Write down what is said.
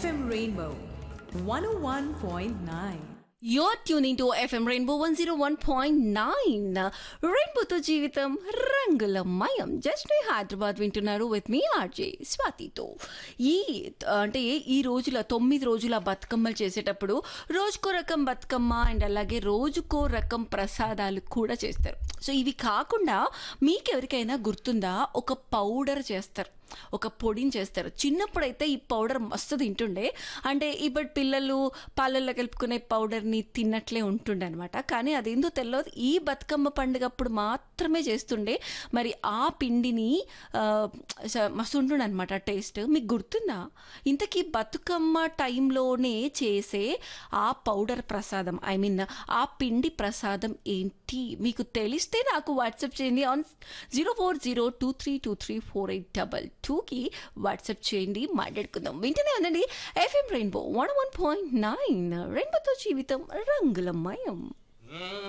FM Rainbow 101.9. You're tuning to FM Rainbow 101.9 రెయిన్బోతో జీవితం రంగులమయం జస్ట్ మీ హైదరాబాద్ వింటున్నారు విత్ మీ ఆర్జే స్వాతితో ఈ అంటే ఈ రోజుల తొమ్మిది రోజుల బతుకమ్మలు చేసేటప్పుడు రోజుకో రకం బతుకమ్మ అండ్ అలాగే రోజుకో రకం ప్రసాదాలు కూడా చేస్తారు సో ఇవి కాకుండా మీకెవరికైనా గుర్తుందా ఒక పౌడర్ చేస్తారు ఒక పొడిని చేస్తారు చిన్నప్పుడైతే ఈ పౌడర్ మస్తు తింటుండే అంటే ఇప్పుడు పిల్లలు పాలల్లో కలుపుకునే పౌడర్ని తిన్నట్లే ఉంటుండే అనమాట కానీ అదేందో తెలియదు ఈ బతుకమ్మ పండుగప్పుడు మాత్రమే చేస్తుండే మరి ఆ పిండిని ఆ, స- మస్తు ఉంటుండే అనమాట టేస్ట్ మీకు గుర్తుందా ఇంతకీ బతుకమ్మ టైంలోనే చేసే ఆ పౌడర్ ప్రసాదం ఐ మీన్ ఆ పిండి ప్రసాదం ఏంటి మీకు తెలిస్తే నాకు వాట్సాప్ చేయండి on zero four zero two three two three four eight double టూకి వాట్సాప్ చేయండి మాట్లాడుకుందాం వింటూనే ఉందండి FM rainbow one one point nine రెయిన్బోతో జీవితం రంగులమయం